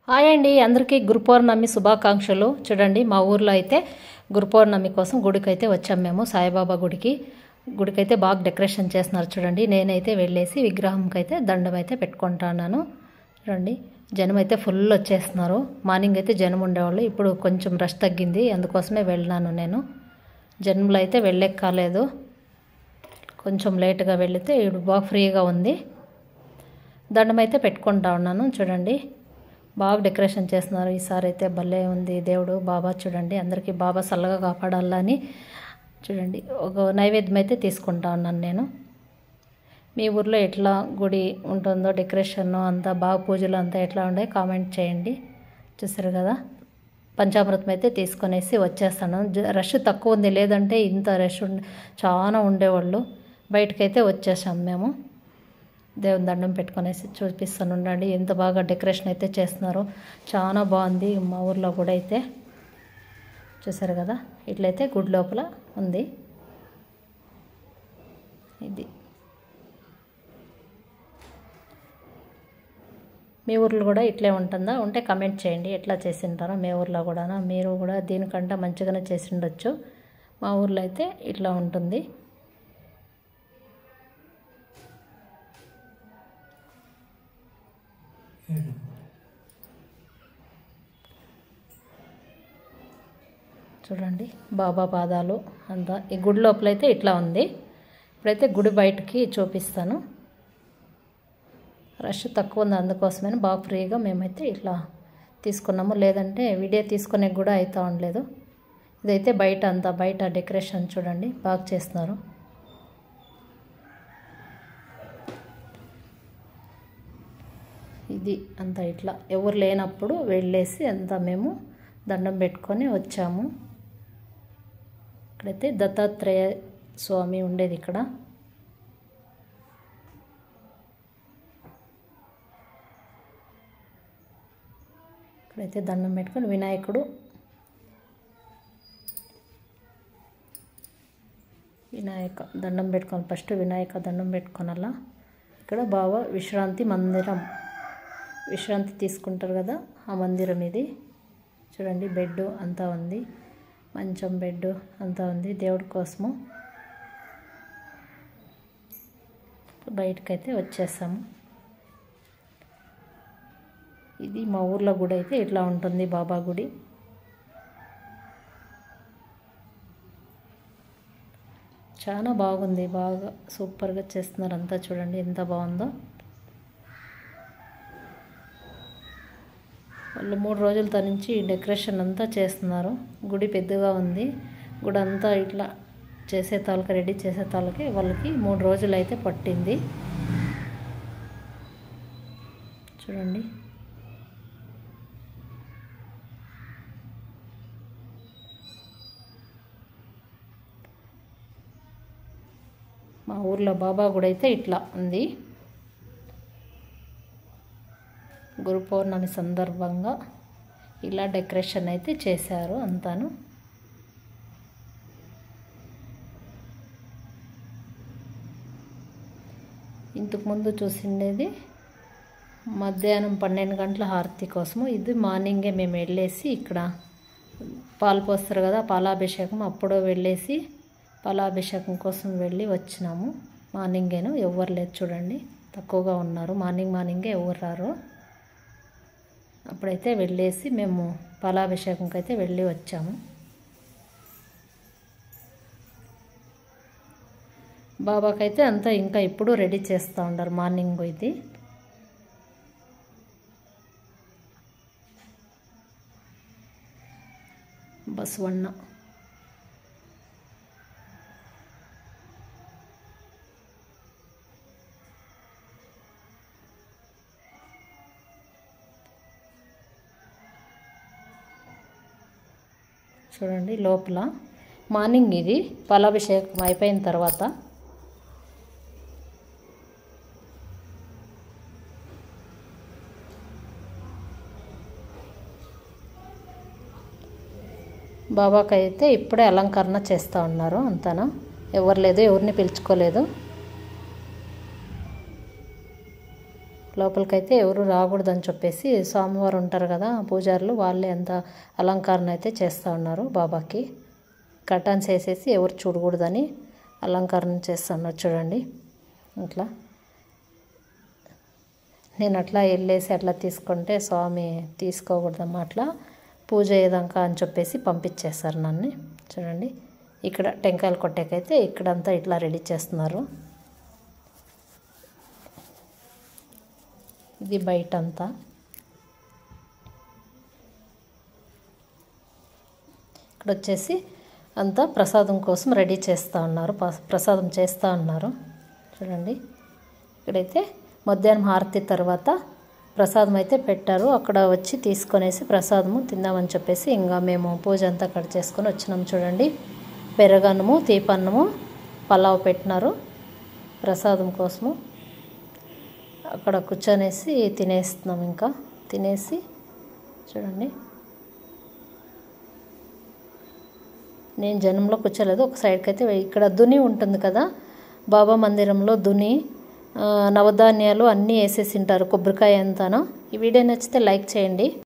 hi అండి అందరికీ గురు పౌర్ణమి శుభాకాంక్షలు చూడండి మా ఊర్లో అయితే గురు పౌర్ణమి కోసం గుడికి అయితే వచ్చాం మేము సాయిబాబా గుడికి గుడికి అయితే బాగా డెకరేషన్ చేస్తున్నారు చూడండి నేనైతే వెళ్ళేసి విగ్రహంకి అయితే దండం అయితే పెట్టుకుంటున్నాను చూడండి జనం అయితే ఫుల్ వచ్చేస్తున్నారు మార్నింగ్ అయితే జనం ఉండేవాళ్ళు ఇప్పుడు కొంచెం రష్ తగ్గింది అందుకోసమే వెళ్ళినాను నేను జనంలో అయితే వెళ్ళెక్కాలేదు కొంచెం లేట్గా వెళితే ఇప్పుడు బాగా ఫ్రీగా ఉంది దండం అయితే పెట్టుకుంటా ఉన్నాను చూడండి బాగా డెకరేషన్ చేస్తున్నారు ఈసారి అయితే భలే ఉంది దేవుడు బాబా చూడండి అందరికీ బాబా చల్లగా కాపాడాలని చూడండి ఒక నైవేద్యం అయితే తీసుకుంటా ఉన్నాను నేను మీ ఊర్లో ఎట్లా గుడి ఉంటుందో డెకరేషన్ అంతా బాగా పూజలు అంతా ఎట్లా ఉండే కామెంట్ చేయండి చూసారు కదా పంచామృతం అయితే తీసుకొనేసి వచ్చేస్తాను జ- రష్ తక్కువ ఉంది లేదంటే ఇంత రష్ ఉండే చాలా ఉండేవాళ్ళు బయటకైతే వచ్చేసాం మేము దేవుని దండం పెట్టుకొనేసి చూపిస్తాను ఉండండి ఎంత బాగా డెకరేషన్ అయితే చేస్తున్నారు చాలా బాగుంది మా ఊర్లో కూడా అయితే చూసారు కదా ఇట్లయితే గుడి లోపల ఉంది ఇది మీ ఊర్లో కూడా ఇట్లే ఉంటుందా ఉంటే కమెంట్ చేయండి ఎట్లా చేసింటారో మీ ఊర్లో కూడా మీరు కూడా దీనికంటే మంచిగానే చేసి ఉండొచ్చు మా ఊర్లో అయితే ఇట్లా ఉంటుంది చూడండి బాబా పాదాలు అంతా ఈ గుడి లోపలైతే ఇట్లా ఉంది ఇప్పుడైతే గుడి బయటికి చూపిస్తాను రష్ తక్కువ ఉంది అందుకోసమని బాగా ఫ్రీగా మేమైతే ఇట్లా తీసుకున్నాము లేదంటే వీడియో తీసుకునే కూడా అవుతా ఉండలేదు ఇదైతే బయట అంతా బయట డెకరేషన్ చూడండి బాగా చేస్తున్నారు ఇది అంతా ఇట్లా ఎవరు లేనప్పుడు వెళ్ళేసి అంతా మేము దండం పెట్టుకొని వచ్చాము ఇక్కడైతే దత్తాత్రేయ స్వామి ఉండేది ఇక్కడ ఇక్కడైతే దండం పెట్టుకొని వినాయకుడు వినాయక దండం పెట్టుకొని ఫస్ట్ వినాయక దండం పెట్టుకోనాలా ఇక్కడ బాగా విశ్రాంతి మందిరం విశ్రాంతి తీసుకుంటారు కదా ఆ మందిరం ఇది చూడండి బెడ్ అంతా ఉంది మంచం బెడ్ అంతా ఉంది దేవుడి కోసము బయటకైతే వచ్చేసాము ఇది మా ఊర్లో గుడి అయితే ఇట్లా ఉంటుంది బాబా గుడి చాలా బాగుంది బాగా సూపర్గా చేస్తున్నారు అంతా చూడండి ఎంత బాగుందో వాళ్ళు మూడు రోజుల నుంచి డెకరేషన్ అంతా చేస్తున్నారు గుడి పెద్దగా ఉంది గుడి అంతా ఇట్లా చేసే తాలూకా రెడీ చేసే తాలూకి వాళ్ళకి మూడు రోజులు అయితే పట్టింది చూడండి మా ఊర్లో బాబా గుడి అయితే ఇట్లా ఉంది గురు పౌర్ణమి సందర్భంగా ఇలా డెకరేషన్ అయితే చేశారు అంతాను ఇంతకుముందు చూసిండేది మధ్యాహ్నం పన్నెండు గంటల హారతి కోసము ఇది మార్నింగే మేము వెళ్ళేసి ఇక్కడ పాలు పోస్తారు కదా పాలాభిషేకం అప్పుడు వెళ్ళేసి పాలాభిషేకం కోసం వెళ్ళి వచ్చినాము మార్నింగేను ఎవరు లేదు చూడండి తక్కువగా ఉన్నారు మార్నింగ్ మార్నింగే ఎవరు రారు అప్పుడైతే వెళ్ళేసి మేము పాలాభిషేకంకి అయితే వెళ్ళి వచ్చాము బాబాకైతే అంతా ఇంకా ఇప్పుడు రెడీ చేస్తూ ఉంటారు మార్నింగ్ ఇది బసవಣ್ణ చూడండి లోపల మార్నింగ్ ఇది పాలాభిషేకం అయిపోయిన తర్వాత బాబాకి అయితే ఇప్పుడే అలంకరణ చేస్తూ ఉన్నారు అంతాను ఎవరు లేదు ఎవరిని పిలుచుకోలేదు లోపలికైతే ఎవరు రాకూడదని చెప్పేసి స్వామివారు ఉంటారు కదా పూజారులు వాళ్ళే అంత అలంకరణ అయితే చేస్తూ ఉన్నారు బాబాకి కటాన్స్ వేసేసి ఎవరు చూడకూడదని అలంకరణ చేస్తున్నారు చూడండి అట్లా నేను అట్లా వెళ్ళేసి అట్లా తీసుకుంటే స్వామి తీసుకోకూడదమ్మా అట్లా పూజ అయ్యేదాకా అని చెప్పేసి పంపించేస్తారు నన్ను చూడండి ఇక్కడ టెంకాయలు కొట్టేకైతే ఇక్కడంతా ఇట్లా రెడీ చేస్తున్నారు ఇది బయట అంతా ఇక్కడ వచ్చేసి అంతా ప్రసాదం కోసం రెడీ చేస్తూ ఉన్నారు ప- ప్రసాదం చేస్తూ ఉన్నారు చూడండి ఇక్కడైతే మధ్యాహ్నం హారతి తర్వాత ప్రసాదం అయితే పెట్టారు అక్కడ వచ్చి తీసుకొనేసి ప్రసాదము తిందామని చెప్పేసి ఇంకా మేము పూజ అంతా అక్కడ చేసుకొని వచ్చినాం చూడండి పెరగన్నము తీపన్నము పలావ్ పెట్టినారు ప్రసాదం కోసము అక్కడ కూర్చొనేసి తినేస్తున్నాం ఇంకా తినేసి చూడండి నేను జనంలో కూర్చోలేదు ఒక సైడ్కి అయితే ఇక్కడ దుని ఉంటుంది కదా బాబా మందిరంలో దుని ఆ, నవధాన్యాలు అన్నీ వేసేసి ఉంటారు కొబ్బరికాయ అంతాను ఈ వీడియో నచ్చితే లైక్ చేయండి